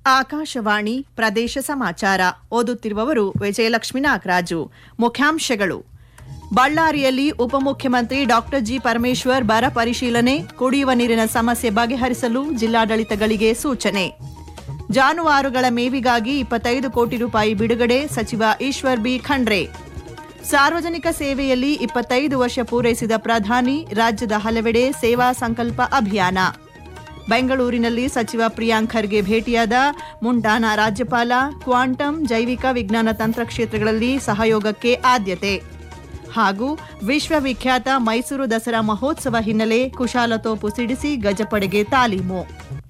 ಆಕಾಶವಾಣಿ ಪ್ರದೇಶ ಸಮಾಚಾರ ಓದುತ್ತಿರುವವರು ವಿಜಯಲಕ್ಷ್ಮಿ ನಾಗರಾಜು ಮುಖ್ಯಾಂಶಗಳು ಬಳ್ಳಾರಿಯಲ್ಲಿ ಉಪಮುಖ್ಯಮಂತ್ರಿ ಡಾಕ್ಟರ್ ಜಿ ಪರಮೇಶ್ವರ್ ಬರ ಪರಿಶೀಲನೆ ಕುಡಿಯುವ ನೀರಿನ ಸಮಸ್ಯೆ ಬಗೆಹರಿಸಲು ಜಿಲ್ಲಾಡಳಿತಗಳಿಗೆ ಸೂಚನೆ ಜಾನುವಾರುಗಳ ಮೇವಿಗಾಗಿ ಇಪ್ಪತ್ತೈದು ಕೋಟಿ ರೂಪಾಯಿ ಬಿಡುಗಡೆ ಸಚಿವ ಈಶ್ವರ್ ಬಿ ಖಂಡ್ರೆ ಸಾರ್ವಜನಿಕ ಸೇವೆಯಲ್ಲಿ ಇಪ್ಪತ್ತೈದು ವರ್ಷ ಪೂರೈಸಿದ ಪ್ರಧಾನಿ ರಾಜ್ಯದ ಹಲವೆಡೆ ಸೇವಾ ಸಂಕಲ್ಪ ಅಭಿಯಾನ ಬೆಂಗಳೂರಿನಲ್ಲಿ ಸಚಿವ ಪ್ರಿಯಾಂಕ್ ಖರ್ಗೆ ಭೇಟಿಯಾದ ಮುಂಡಾನ ರಾಜ್ಯಪಾಲ ಕ್ವಾಂಟಮ್ ಜೈವಿಕ ವಿಜ್ಞಾನ ತಂತ್ರ ಕ್ಷೇತ್ರಗಳಲ್ಲಿ ಸಹಯೋಗಕ್ಕೆ ಆದ್ಯತೆ ಹಾಗೂ ವಿಶ್ವವಿಖ್ಯಾತ ಮೈಸೂರು ದಸರಾ ಮಹೋತ್ಸವ ಹಿನ್ನೆಲೆ ಕುಶಾಲತೋಪು ಸಿಡಿಸಿ ಗಜಪಡೆಗೆ ತಾಲೀಮು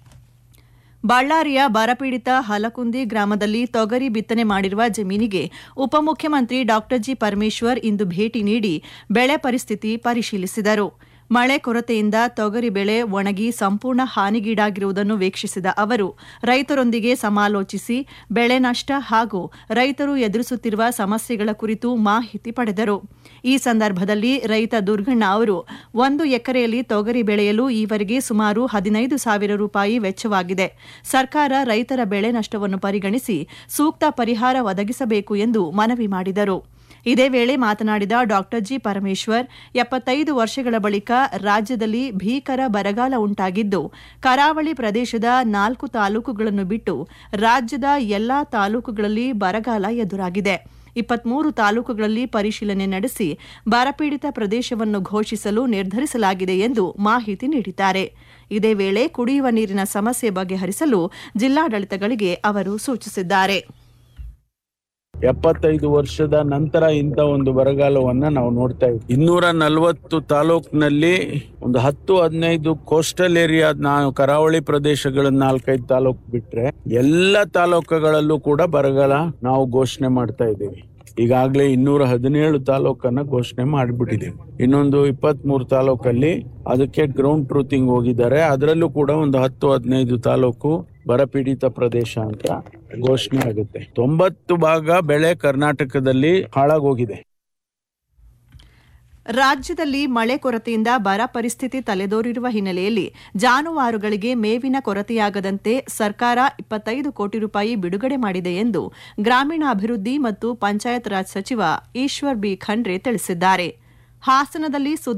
ಬಳ್ಳಾರಿಯ ಬರಪೀಡಿತ ಹಲಕುಂದಿ ಗ್ರಾಮದಲ್ಲಿ ತೊಗರಿ ಬಿತ್ತನೆ ಮಾಡಿರುವ ಜಮೀನಿಗೆ ಉಪಮುಖ್ಯಮಂತ್ರಿ ಡಾಕ್ಟರ್ ಜಿ ಪರಮೇಶ್ವರ್ ಇಂದು ಭೇಟಿ ನೀಡಿ ಬೆಳೆ ಪರಿಸ್ಥಿತಿ ಪರಿಶೀಲಿಸಿದರು ಮಳೆ ಕೊರತೆಯಿಂದ ತೊಗರಿ ಬೆಳೆ ಒಣಗಿ ಸಂಪೂರ್ಣ ಹಾನಿಗೀಡಾಗಿರುವುದನ್ನು ವೀಕ್ಷಿಸಿದ ಅವರು ರೈತರೊಂದಿಗೆ ಸಮಾಲೋಚಿಸಿ ಬೆಳೆ ನಷ್ಟ ಹಾಗೂ ರೈತರು ಎದುರಿಸುತ್ತಿರುವ ಸಮಸ್ಯೆಗಳ ಕುರಿತು ಮಾಹಿತಿ ಪಡೆದರು ಈ ಸಂದರ್ಭದಲ್ಲಿ ರೈತ ದುರ್ಗಣ್ಣ ಅವರು ಒಂದು ಎಕರೆಯಲ್ಲಿ ತೊಗರಿ ಬೆಳೆಯಲು ಈವರೆಗೆ ಸುಮಾರು ಹದಿನೈದು ಸಾವಿರ ರೂಪಾಯಿ ವೆಚ್ಚವಾಗಿದೆ ಸರ್ಕಾರ ರೈತರ ಬೆಳೆ ನಷ್ಟವನ್ನು ಪರಿಗಣಿಸಿ ಸೂಕ್ತ ಪರಿಹಾರ ಒದಗಿಸಬೇಕು ಎಂದು ಮನವಿ ಮಾಡಿದರು ಇದೇ ವೇಳೆ ಮಾತನಾಡಿದ ಡಾಕ್ಟರ್ ಜಿ ಪರಮೇಶ್ವರ್ ಎಪ್ಪತ್ತೈದು ವರ್ಷಗಳ ಬಳಿಕ ರಾಜ್ಯದಲ್ಲಿ ಭೀಕರ ಬರಗಾಲ ಉಂಟಾಗಿದ್ದು ಕರಾವಳಿ ಪ್ರದೇಶದ ನಾಲ್ಕು ತಾಲೂಕುಗಳನ್ನು ಬಿಟ್ಟು ರಾಜ್ಯದ ಎಲ್ಲಾ ತಾಲೂಕುಗಳಲ್ಲಿ ಬರಗಾಲ ಎದುರಾಗಿದೆ ಇಪ್ಪತ್ಮೂರು ತಾಲೂಕುಗಳಲ್ಲಿ ಪರಿಶೀಲನೆ ನಡೆಸಿ ಬರಪೀಡಿತ ಪ್ರದೇಶವನ್ನು ಘೋಷಿಸಲು ನಿರ್ಧರಿಸಲಾಗಿದೆ ಎಂದು ಮಾಹಿತಿ ನೀಡಿದ್ದಾರೆ ಇದೇ ವೇಳೆ ಕುಡಿಯುವ ನೀರಿನ ಸಮಸ್ಯೆ ಬಗೆಹರಿಸಲು ಜಿಲ್ಲಾಡಳಿತಗಳಿಗೆ ಅವರು ಸೂಚಿಸಿದ್ದಾರೆ ಎಪ್ಪತ್ತೈದು ವರ್ಷದ ನಂತರ ಇಂಥ ಒಂದು ಬರಗಾಲವನ್ನ ನಾವು ನೋಡ್ತಾ ಇದ್ದೀವಿ ಇನ್ನೂರ ನಲವತ್ತು ತಾಲೂಕಿನಲ್ಲಿ ಒಂದು ಹತ್ತು ಹದಿನೈದು ಕೋಸ್ಟಲ್ ಏರಿಯಾ ನಾವು ಕರಾವಳಿ ಪ್ರದೇಶಗಳನ್ನ ನಾಲ್ಕೈದು ತಾಲೂಕು ಬಿಟ್ರೆ ಎಲ್ಲ ತಾಲೂಕುಗಳಲ್ಲೂ ಕೂಡ ಬರಗಾಲ ನಾವು ಘೋಷಣೆ ಮಾಡ್ತಾ ಇದ್ದೀವಿ ಈಗಾಗಲೇ ಇನ್ನೂರ ಹದಿನೇಳು ತಾಲೂಕನ್ನ ಘೋಷಣೆ ಮಾಡಿಬಿಟ್ಟಿದ್ದೀವಿ ಇನ್ನೊಂದು ಇಪ್ಪತ್ತ್ ಮೂರು ತಾಲೂಕಲ್ಲಿ ಅದಕ್ಕೆ ಗ್ರೌಂಡ್ ಟ್ರೂತಿಂಗ್ ಹೋಗಿದ್ದಾರೆ ಅದರಲ್ಲೂ ಕೂಡ ಒಂದು ಹತ್ತು ಹದಿನೈದು ತಾಲೂಕು ಬರಪೀಡಿತ ಪ್ರದೇಶ ಅಂತ ಘೋಷಣೆ ಆಗುತ್ತೆ ತೊಂಬತ್ತು ಭಾಗ ಬೆಳೆ ಕರ್ನಾಟಕದಲ್ಲಿ ಹಾಳಾಗೋಗಿದೆ ರಾಜ್ಯದಲ್ಲಿ ಮಳೆ ಕೊರತೆಯಿಂದ ಬರ ಪರಿಸ್ಥಿತಿ ತಲೆದೋರಿರುವ ಹಿನ್ನೆಲೆಯಲ್ಲಿ ಜಾನುವಾರುಗಳಿಗೆ ಮೇವಿನ ಕೊರತೆಯಾಗದಂತೆ ಸರ್ಕಾರ ಇಪ್ಪತ್ತೈದು ಕೋಟಿ ರೂಪಾಯಿ ಬಿಡುಗಡೆ ಮಾಡಿದೆ ಎಂದು ಗ್ರಾಮೀಣಾಭಿವೃದ್ಧಿ ಮತ್ತು ಪಂಚಾಯತ್ ರಾಜ್ ಸಚಿವ ಈಶ್ವರ್ ಬಿ ಖಂಡ್ರೆ ತಿಳಿಸಿದ್ದಾರೆ ಹಾಸನದಲ್ಲಿ